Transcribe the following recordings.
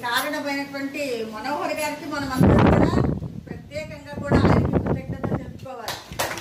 కారణమైనటువంటి మనోహర్ గారికి మనం అందరం కూడా ప్రత్యేకంగా కూడా ఆయనకి కృతజ్ఞత తెలుపుకోవాలి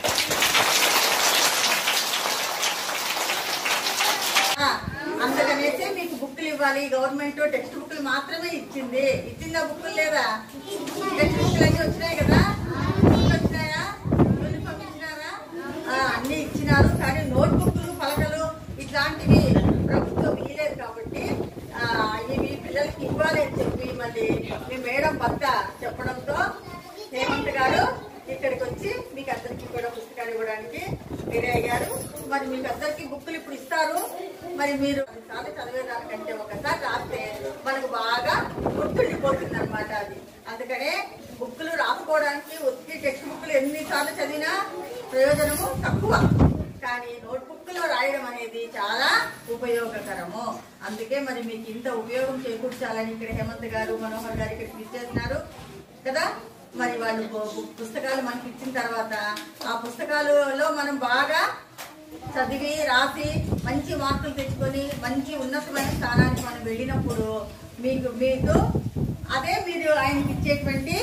ఆ, అందుకనేసి మీకు బుక్లు ఇవ్వాలి గవర్నమెంట్ టెక్స్ట్ బుక్లు మాత్రమే ఇచ్చింది ఇచ్చిందా బుక్లు లేదా టెక్స్ట్ బుక్లు అన్ని వచ్చినాయి కదా బుక్లు వచ్చినాయా యూనిఫామ్ ఇచ్చినారా ఆ, అన్ని ఇచ్చినారు కానీ నోట్ బుక్లు పలకలు ఇట్లాంటివి ప్రభుత్వం ఇవ్వలేదు కాబట్టి ఆ, ఇవి పిల్లలకి ఇవ్వాలి అని చెప్పి మళ్ళీ మీ మేడం భర్త చెప్పడంతో హేమంత్ గారు ఇక్కడికి వచ్చి మీకు అందరికీ కూడా పుస్తకాలు ఇవ్వడానికి రెడీ అయ్యారు మరి మీకు అందరికీ బుక్కులు ఇప్పుడు ఇస్తారు మరి మీరు చాలా చదివేదానికంటే ఒకసారి రాస్తే మనకు బాగా గుర్తుండిపోతుంది అనమాట అది అందుకనే బుక్కులు రాసుకోవడానికి వచ్చి టెక్స్ట్ బుక్లు ఎన్నిసార్లు చదివినా ప్రయోజనము తక్కువ కానీ నోట్బుక్ లో రాయడం అనేది చాలా ఉపయోగకరము అందుకే మరి మీకు ఇంత ఉపయోగం చేకూర్చాలని ఇక్కడ హేమంత్ గారు మనోహర్ గారు ఇక్కడ ఇచ్చేసినారు కదా మరి వాళ్ళు పు- పు- పుస్తకాలు మనకి ఇచ్చిన తర్వాత ఆ పుస్తకాలలో మనం బాగా చదివి రాసి మంచి మార్కులు తెచ్చుకొని మంచి ఉన్నతమైన స్థానానికి మనం వెళ్ళినప్పుడు మీకు మీకు అదే మీరు ఆయనకి ఇచ్చేటువంటి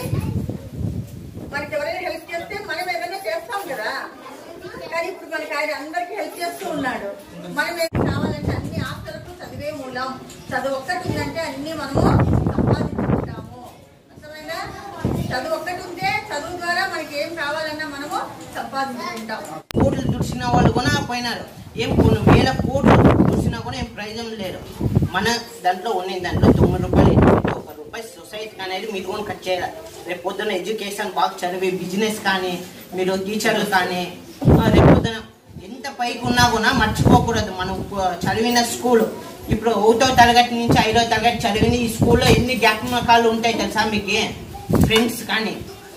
మనకి ఎవరైనా హెల్ప్ చేస్తే మనం ఏదైనా చేస్తాం కదా కానీ ఇప్పుడు మనకి ఆయన అందరికి హెల్ప్ చేస్తూ ఉన్నాడు మనం ఏం కావాలంటే అన్ని ఆస్తులకు చదివే మూలం చదువు ఒక్కటి ఉందంటే అన్ని మనము సంపాదించుకుంటాము అర్థమైందా చదువు ఒక్కటి ఉంటే చదువు ద్వారా మనకి ఏం కావాలన్నా మనము సంపాదించుకుంటాం కోట్లు దుడిచిన వాళ్ళు కూడా పోయినారు ఏం కొన్ని వేల కోట్లు దుడిచినా కూడా ఏం ప్రయోజనం లేదు మన దాంట్లో ఉన్న దాంట్లో తొమ్మిది రూపాయలు ఎటువంటి ఒక రూపాయి సొసైటీకి అనేది మీరు కూడా ఖర్చు చేయాలి రేపు పొద్దున్న ఎడ్యుకేషన్ బాగా చదివి బిజినెస్ కానీ మీరు టీచర్లు కానీ ఆ, రేపు పొద్దున ఎంత పైకి ఉన్నా కూడా మర్చిపోకూడదు మనం ప- చదివిన స్కూల్ ఇప్పుడు ఒకటో తరగతి నుంచి ఐదో తరగతి చదివిన ఈ స్కూల్లో ఎన్ని జ్ఞాపకాలు ఉంటాయి తెలుసా మీకు ఫ్రెండ్స్ కానీ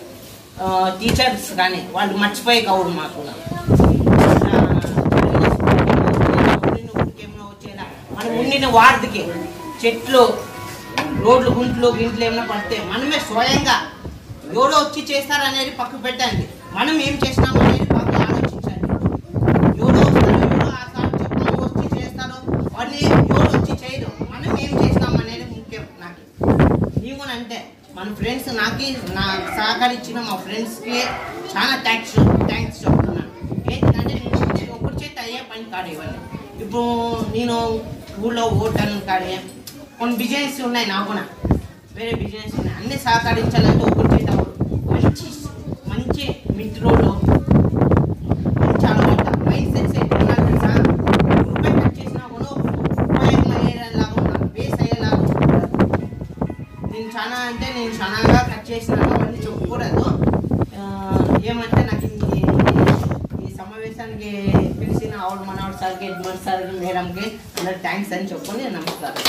టీచర్స్ కానీ వాళ్ళు మర్చిపోయే కవుడు మాకు మనం ఉండిన వార్డుకి చెట్లు రోడ్లు గుంట్లు గింట్లు ఏమైనా పడితే మనమే స్వయంగా ఎవరో వచ్చి చేస్తారనేది పక్కకు పెట్టండి మనం ఏం చేసినాము అనేది పక్కన ఆలోచించండి ఎవరో వస్తారు ఎవరో ఆ సార్ చెప్పాము వచ్చి చేస్తారు వాడిని ఎవరు వచ్చి చేయరు మనం ఏం చేసినాం అనేది ముఖ్యం నాకు నీవు అంటే మన ఫ్రెండ్స్ నాకు నా సహకరించిన మా ఫ్రెండ్స్కి చాలా థ్యాంక్స్ థ్యాంక్స్ చెప్తున్నాను ఏంటంటే నేను ఒక్కరి చేత అయ్యే పని కాదు ఇవన్నీ ఇప్పుడు నేను ఊళ్ళో హోటల్ కానీ కొన్ని బిజినెస్ ఉన్నాయి నాకు కూడా వేరే బిజినెస్ ఉన్నాయి అన్ని సహకరించాలంటే ఒకరి చేత అవ్వదు. మంచి మంచి మిత్రులు మంచి అలవాటు మైండ్ సెట్స్ ఎట్లా ఉండాలి తెలుసా రూపాయి కట్ చేసినా కూడా ఉపయోగం అయ్యేలాగా ఉండాలి బేస్ అయ్యేలాగా ఉండాలి నేను చాలా అంటే నేను చాలాగా కట్ చేసినాను అవన్నీ చెప్పకూడదు ఆ, ఏమంటే నాకు ఈ ఈ సమావేశానికి పిలిచిన ఆవిడ మనవాడు సార్కి ఎడ్మర్ సార్కి మేడంకి అందరు థ్యాంక్స్ అని చెప్పుకొని నమస్కారం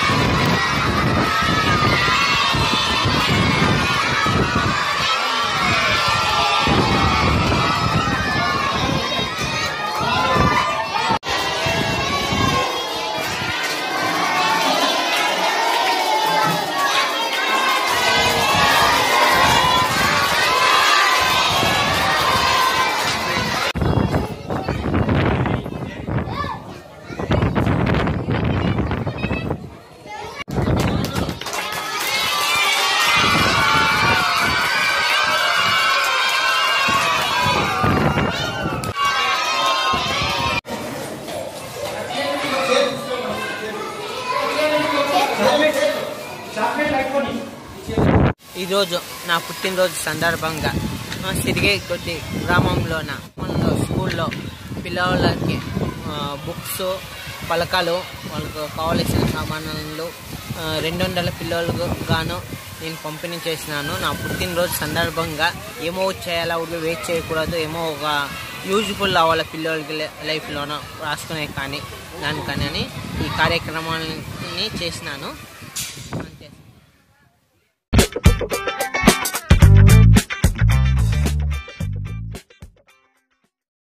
¡Vamos! ఈరోజు నా పుట్టినరోజు సందర్భంగా ఆ, సిరిగే కొద్ది గ్రామంలోన మన స్కూల్లో పిల్లలకి బుక్స్ పలకలు వాళ్ళకు కావలసిన సామాన్లు ఆ, రెండు వందల పిల్లలకు గాను నేను పంపిణీ చేసినాను నా పుట్టినరోజు సందర్భంగా ఏమో చేయాలా ఊరికే వెయిట్ చేయకూడదు ఏమో ఒక యూజ్ఫుల్ అవ్వాలి పిల్లలకి లైఫ్లోనూ రాసుకునే కానీ దానికని అని ఈ కార్యక్రమాన్ని చేసినాను